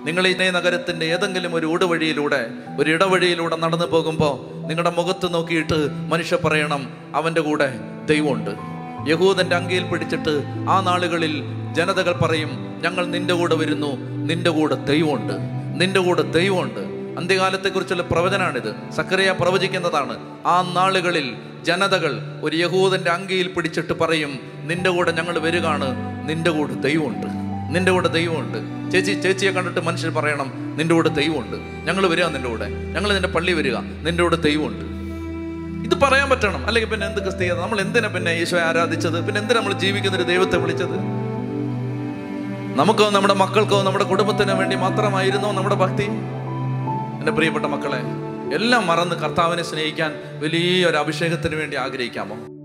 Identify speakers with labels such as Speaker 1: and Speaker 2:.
Speaker 1: നിങ്ങൾ ഈ നഗരത്തിന്റെ ഏതെങ്കിലും ഒരു ഊടുവഴിയിലൂടെ ഒരു ഇടവഴിയിലൂടെ നടന്നു പോകുമ്പോൾ നിങ്ങളുടെ മുഖത്ത് നോക്കിയിട്ട് മനുഷ്യ പറയണം അവൻ്റെ കൂടെ ദൈവമുണ്ട് യഹൂദന്റെ അങ്കയിൽ പിടിച്ചിട്ട് ആ നാളുകളിൽ ജനതകൾ പറയും ഞങ്ങൾ നിന്റെ കൂടെ വരുന്നു നിന്റെ കൂടെ ദൈവമുണ്ട് നിന്റെ കൂടെ ദൈവമുണ്ട് അന്ത്യകാലത്തെക്കുറിച്ചുള്ള പ്രവചനാണിത് സക്കറിയ പ്രവചിക്കുന്നതാണ് ആ നാളുകളിൽ ജനതകൾ ഒരു യഹൂദന്റെ അങ്കിയിൽ പിടിച്ചിട്ട് പറയും നിന്റെ കൂടെ ഞങ്ങൾ വരികയാണ് നിന്റെ കൂടെ ദൈവമുണ്ട് നിന്റെ കൂടെ ദൈവമുണ്ട് ചേച്ചി ചേച്ചിയെ കണ്ടിട്ട് മനുഷ്യർ പറയണം നിന്റെ കൂടെ ദൈവമുണ്ട് ഞങ്ങൾ വരിക നിന്റെ കൂടെ ഞങ്ങൾ നിന്റെ പള്ളി വരിക നിന്റെ കൂടെ ദൈവമുണ്ട് ഇത് പറയാൻ പറ്റണം അല്ലെങ്കിൽ പിന്നെ എന്ത് ക്രിസ്തീയത നമ്മൾ എന്തിനാ പിന്നെ ഈശോയെ ആരാധിച്ചത് പിന്നെ എന്തിനാ നമ്മൾ ജീവിക്കുന്ന ഒരു ദൈവത്തെ വിളിച്ചത് നമുക്കോ നമ്മുടെ മക്കൾക്കോ നമ്മുടെ കുടുംബത്തിനോ വേണ്ടി മാത്രമായിരുന്നോ നമ്മുടെ ഭക്തി എൻ്റെ പ്രിയപ്പെട്ട മക്കളെ എല്ലാം മറന്ന് കർത്താവിനെ സ്നേഹിക്കാൻ വലിയൊരു അഭിഷേകത്തിന് വേണ്ടി ആഗ്രഹിക്കാമോ